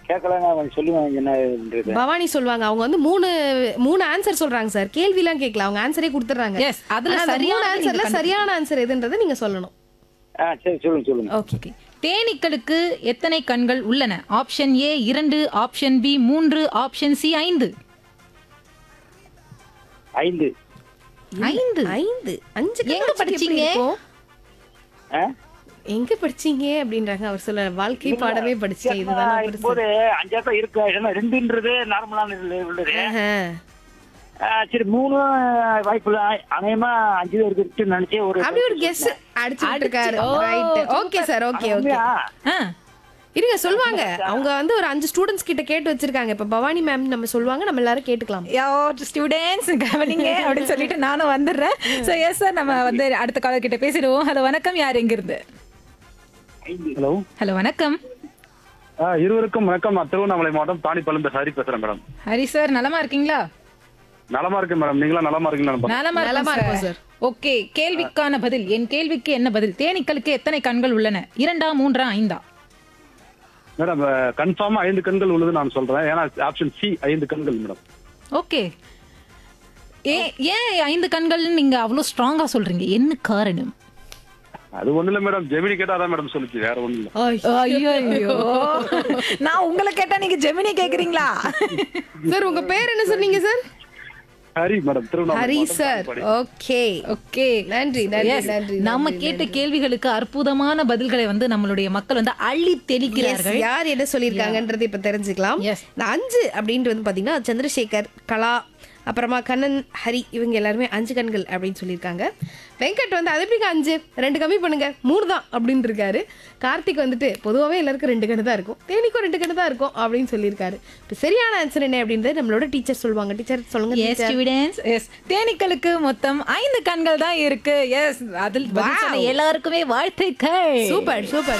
கேட்கலங்க கொஞ்சம் சொல்லுங்க என்னன்றது பவானி சொல்லுவாங்க அவங்க வந்து மூணு மூணு ஆன்சர் சொல்றாங்க சார் கேள்விலாம் கேட்கல அவங்க ஆன்சரே கொடுத்துறாங்க Yes, அதுல ஆனா அந்த சரியான மூணு நீங்க ஆன்சர்ல கண்டுபிடிக்கணும். சரியான ஆன்சர் எதுன்றதை நீங்க சொல்லணும் ஆ சரி சொல்லுங்க சொல்லுங்க ஓகே ஓகே தேனீக்களுக்கு எத்தனை கண்கள் உள்ளன ஆப்ஷன் ஏ இரண்டு ஆப்ஷன் பி மூன்று ஆப்ஷன் சி ஐந்து ஐந்து ஐந்து ஐந்து அஞ்சு கண்ணு எங்க வச்சுட்டு எப்படி படிச்சீங்க? இருக்கும்? ஆ? எங்க படிச்சீங்க அப்படின்றாங்க அவர் சொல்ல வாழ்க்கை பாடமே படிச்சேன் இதுதான் வித்தியாசமா பெருசு இருக்கும்போது அஞ்சா தான் இருக்கு ஏன்னா ரெண்டுன்றது நார்மலான இதுல உள்ளது ஆஹா. ஆ, சரி மூணு வாய்ப்புல அநேகமா அஞ்சு தான் இருக்குன்னு நினைச்சே ஒரு அப்படி ஒரு கெஸ் அடிச்சு இருக்காரு oh, right okay sir okay okay உண்மையா? ஆ, இருங்க சொல்லுவாங்க அவங்க வந்து ஒரு அஞ்சு ஸ்டூடெண்ட்ஸ் கிட்ட கேட்டு வச்சிருக்காங்க இப்ப பவானி மேம் நம்ம சொல்லுவாங்க நம்ம எல்லாரும் கேட்டுக்கலாம் யோ ஸ்டூடெண்ட்ஸ் கவனிங்க அப்படின்னு சொல்லிட்டு நானும் வந்துடுறேன் ஸோ எஸ் சார் நம்ம வந்து அடுத்த காலர் கிட்ட பேசிடுவோம் ஹலோ வணக்கம் யார் எங்கிருந்து ஹலோ ஹலோ வணக்கம் ஆ, இருவருக்கும் வணக்கம் நான் திருவண்ணாமலை மாவட்டம் தாணிப்பள்ளம் ஹரி பேசுறேன் மேடம் ஹரி சார் நலமா இருக்கீங்களா நலமா இருக்கு மேடம் நீங்களா நலமா இருக்கீங்களா மேடம் நலமா நலமா இருக்கும் இருக்கும் சார் ஓகே கேள்விக்கான பதில் என் கேள்விக்கு என்ன பதில் தேனீக்களுக்கு எத்தனை கண்கள் உள்ளன இரண்டா மூன்றா ஐந்தா மேடம் கன்ஃபார்மா ஐந்து கண்கள் உள்ளது நான் சொல்றேன் ஏன்னா ஆப்ஷன் சி ஐந்து கண்கள் மேடம் ஓகே ஏ ஏன் ஐந்து கண்கள்னு நீங்க அவ்வளோ ஸ்ட்ராங்கா சொல்றீங்க என்ன காரணம் அது ஒண்ணு இல்ல மேடம் ஜெமினி கேட்டா தான் மேடம் சொல்லுச்சு வேற ஒண்ணு இல்ல ஐயோ ஐயோ நான் உங்களை கேட்டா நீங்க ஜெமினி கேக்குறீங்களா சார் உங்க பேர் என்ன சொன்னீங்க சார் ஹரி மேடம் திருவண்ணாமலை ஹரி மாவட்டம் சார் தாணிப்பாடி. ஓகே ஓகே நன்றி நன்றி Yes. நன்றி நம்ம நன்றி, கேட்ட கேள்விகளுக்கு அற்புதமான பதில்களை வந்து நம்மளுடைய மக்கள் வந்து அள்ளி Yes, தெளிக்கிறார்கள் யார் என்ன சொல்லியிருக்காங்கன்றது இப்ப தெரிஞ்சுக்கலாம் Yes. இந்த அஞ்சு அப்படின்ட்டு வந்து பாத்தீங்கன்னா சந்திரசேகர் கலா அப்புறமா கண்ணன் ஹரி இவங்க எல்லாருமே அஞ்சு கண்கள் அப்படின்னு சொல்லியிருக்காங்க வெங்கட் வந்து அது எப்படிங்க அஞ்சு ரெண்டு கம்மி பண்ணுங்க மூணு தான் அப்படின்னு இருக்காரு கார்த்திக் வந்துட்டு பொதுவாகவே எல்லாருக்கும் ரெண்டு கண்ணு தான் இருக்கும் தேனிக்கும் ரெண்டு கண்ணு தான் இருக்கும் அப்படின்னு சொல்லியிருக்காரு இப்போ சரியான ஆன்சர் என்ன அப்படின்றது நம்மளோட டீச்சர் சொல்லுவாங்க டீச்சர் சொல்லுங்க எஸ் teacher. ஸ்டூடெண்ட்ஸ் எஸ் தேனீக்களுக்கு மொத்தம் ஐந்து கண்கள் தான் இருக்கு எஸ் அதில் பதில் சொன்ன Wow. எல்லாருக்குமே வாழ்த்துக்கள் சூப்பர் சூப்பர்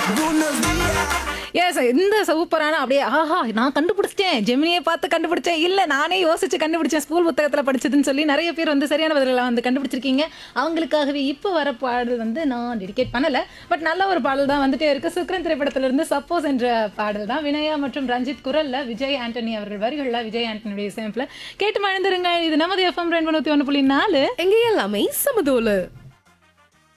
எஸ் இந்த சூப்பரான அப்படியே ஆஹா நான் கண்டுபிடிச்சிட்டேன் ஜெமினியை பார்த்து கண்டுபிடிச்சேன் இல்ல நானே யோசிச்சு கண்டுபிடிச்சேன் ஸ்கூல் புத்தகத்துல படிச்சதுன்னு சொல்லி நிறைய பேர் வந்து சரியான பதில்களை வந்து கண்டுபிடிச்சிருக்கீங்க அவங்களுக்காகவே இப்போ வர பாடல் வந்து நான் டெடிகேட் பண்ணல பட் நல்ல ஒரு பாடல் தான் வந்துட்டே இருக்கு சுக்ரன் திரைப்படத்துல இருந்து சப்போஸ் என்ற பாடல் தான் வினயா மற்றும் ரஞ்சித் குரல்ல விஜய் ஆண்டனி அவர்கள் வரிகள்ல விஜய் ஆண்டனியுடைய இசையமைப்புல கேட்டு மழந்துருங்க இது நமது எஃப்எம் ரெண்டு நூத்தி ஒன்று புள்ளி நாலு எங்க எல்லாமே சமதோலு